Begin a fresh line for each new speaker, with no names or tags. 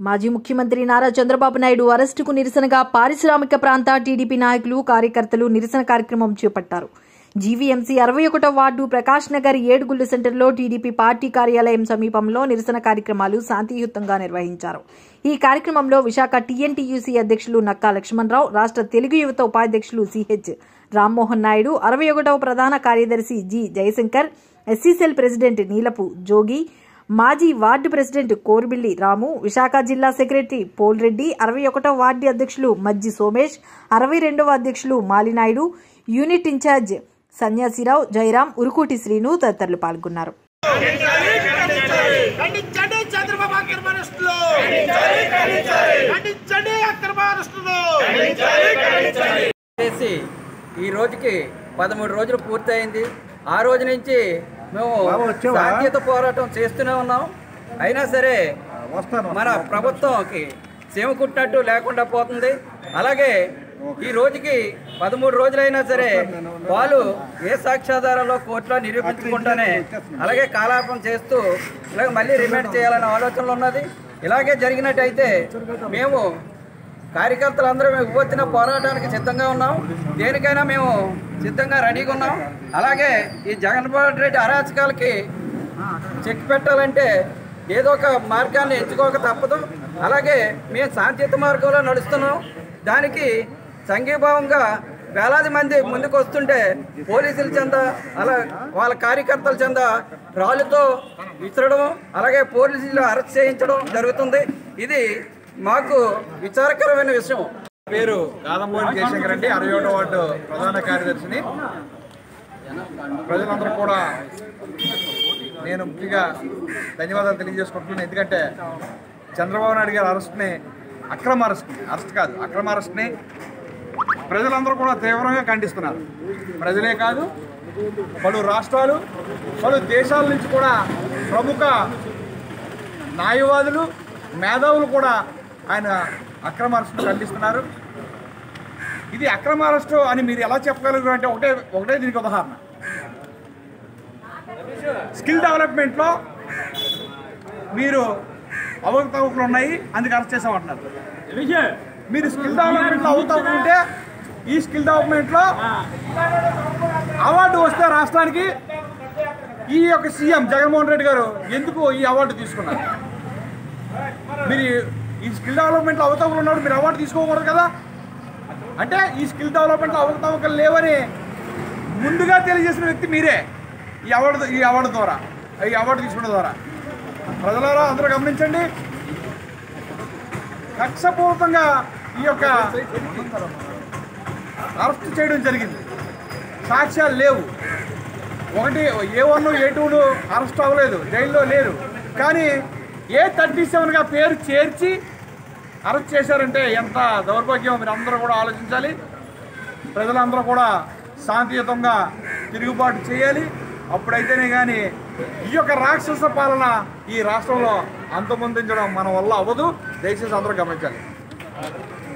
మాజీ ముఖ్యమంత్రి నారా చంద్రబాబు నాయుడు అరెస్టుకు నిరసనగా పారిశ్రామిక ప్రాంత టీడీపీ నాయకులు కార్యకర్తలు నిరసన కార్యక్రమం చేపట్టారు జీవీఎంసీ అరవై ఒకటో వార్డు ప్రకాష్ నగర్ ఏడుగుళ్ళు సెంటర్లో టీడీపీ పార్టీ కార్యాలయం సమీపంలో నిరసన కార్యక్రమాలు శాంతియుతంగా నిర్వహించారు ఈ కార్యక్రమంలో విశాఖ టీఎన్టీయూసీ అధ్యక్షులు నక్కా లక్ష్మణరావు రాష్ట్ర తెలుగు యువత ఉపాధ్యక్షులు సిహెచ్ రామ్మోహన్ నాయుడు అరవై ఒకటవ ప్రధాన కార్యదర్శి G Jayashankar SC cell president Neelapu Jogi మాజీ వార్డు ప్రెసిడెంట్ కోర్బిల్లి రాము విశాఖ జిల్లా సెక్రటరీ పోల్రెడ్డి అరవై ఒకటో వార్డు అధ్యక్షులు మజ్జి సోమేష్ అరవై రెండవ అధ్యక్షులు మాలినాయుడు యూనిట్ ఇన్ఛార్జ్ సన్యాసిరావు జయరాం ఉరుకూటి శ్రీను తదితరులు పాల్గొన్నారు
ఖండించండి చంద్రబాబు అక్రమ అరెస్టులు ఖండించండి అక్రమ అరెస్టులు
చేసి ఈ రోజుకి పదమూడు రోజులు పూర్తయింది ఆ రోజు నుంచి మేము సాధ్యత పోరాటం చేస్తూనే ఉన్నాం అయినా సరే మన ప్రభుత్వంకి సీమ కుట్టినట్టు లేకుండా పోతుంది అలాగే ఈ రోజుకి పదమూడు రోజులైనా సరే వాళ్ళు ఏ సాక్ష్యాధారాల్లో కోర్టులో నిరూపించకుండానే అలాగే కాలాపం చేస్తూ ఇలాగ మళ్ళీ రిమాండ్ చేయాలనే ఆలోచనలు ఉన్నది ఇలాగే జరిగినట్టయితే మేము కార్యకర్తలందరూ మేము ఉవ్వొత్తిన పోరాటానికి సిద్ధంగా ఉన్నాం దేనికైనా మేము సిద్ధంగా రెడీగా ఉన్నాం అలాగే ఈ జగన్మోహన్ రెడ్డి అరాచకాలకి చెక్ పెట్టాలంటే ఏదో ఒక మార్గాన్ని ఎంచుకోక తప్పదు అలాగే మేము శాంతియుత మార్గంలో నడుస్తున్నాం దానికి సంఘీభావంగా వేలాది మంది ముందుకు వస్తుంటే పోలీసుల చెంద అలా వాళ్ళ కార్యకర్తల చెంద రాళ్ళతో విసరడం అలాగే పోలీసులు అరెస్ట్ చేయించడం జరుగుతుంది ఇది మాకు విచారకరమైన విషయం
పేరు గాదంబోని జయశంకర్ రెడ్డి అరవై ఒకటో వార్డు ప్రధాన కార్యదర్శిని ప్రజలందరూ కూడా నేను ముఖ్యంగా ధన్యవాదాలు తెలియజేసుకుంటున్నాను ఎందుకంటే చంద్రబాబు నాయుడు గారి అరెస్ట్ని అక్రమ అరెస్ట్ని అరెస్ట్ కాదు అక్రమ అరెస్ట్ని ప్రజలందరూ కూడా తీవ్రంగా ఖండిస్తున్నారు ప్రజలే కాదు పలు రాష్ట్రాలు పలు దేశాల నుంచి కూడా ప్రముఖ న్యాయవాదులు మేధావులు కూడా ఆయన అక్రమ అరెస్టును ఖండిస్తున్నారు ఇది అక్రమ అరెస్టు అని మీరు ఎలా చెప్పగలరు అంటే ఒకటే ఒకటే దీనికి ఉదాహరణ స్కిల్ డెవలప్మెంట్లో మీరు అవకతవకలు ఉన్నాయి అందుకు అరెస్ట్ చేసామంటున్నారు మీరు స్కిల్ డెవలప్మెంట్లో అవకతవకలు ఉంటే ఈ స్కిల్ డెవలప్మెంట్లో అవార్డు వస్తే రాష్ట్రానికి ఈ యొక్క సీఎం జగన్మోహన్ రెడ్డి గారు ఎందుకు ఈ అవార్డు తీసుకున్నారు మీరు ఈ స్కిల్ డెవలప్మెంట్లో అవతవకలు ఉన్నప్పుడు మీరు అవార్డు తీసుకోకూడదు కదా అంటే ఈ స్కిల్ డెవలప్మెంట్లో అవకతవకలు లేవని ముందుగా తెలియజేసిన వ్యక్తి మీరే ఈ అవార్డు ఈ అవార్డు ద్వారా ఈ అవార్డు తీసుకోవడం ద్వారా ప్రజలారా అందరూ గమనించండి కక్షపూర్వకంగా ఈ యొక్క అరెస్ట్ చేయడం జరిగింది సాక్ష్యాలు లేవు ఒకటి ఏ వన్ ఏ టూను అరెస్ట్ అవ్వలేదు జైల్లో లేరు కానీ ఏ థర్టీ సెవెన్గా పేరు చేర్చి అరెస్ట్ చేశారంటే ఎంత దౌర్భాగ్యం మీరు అందరూ కూడా ఆలోచించాలి ప్రజలందరూ కూడా శాంతియుతంగా తిరుగుబాటు చేయాలి అప్పుడైతేనే కానీ ఈ యొక్క రాక్షస పాలన ఈ రాష్ట్రంలో అంతమొందించడం మన వల్ల అవ్వదు దయచేసి అందరూ గమనించాలి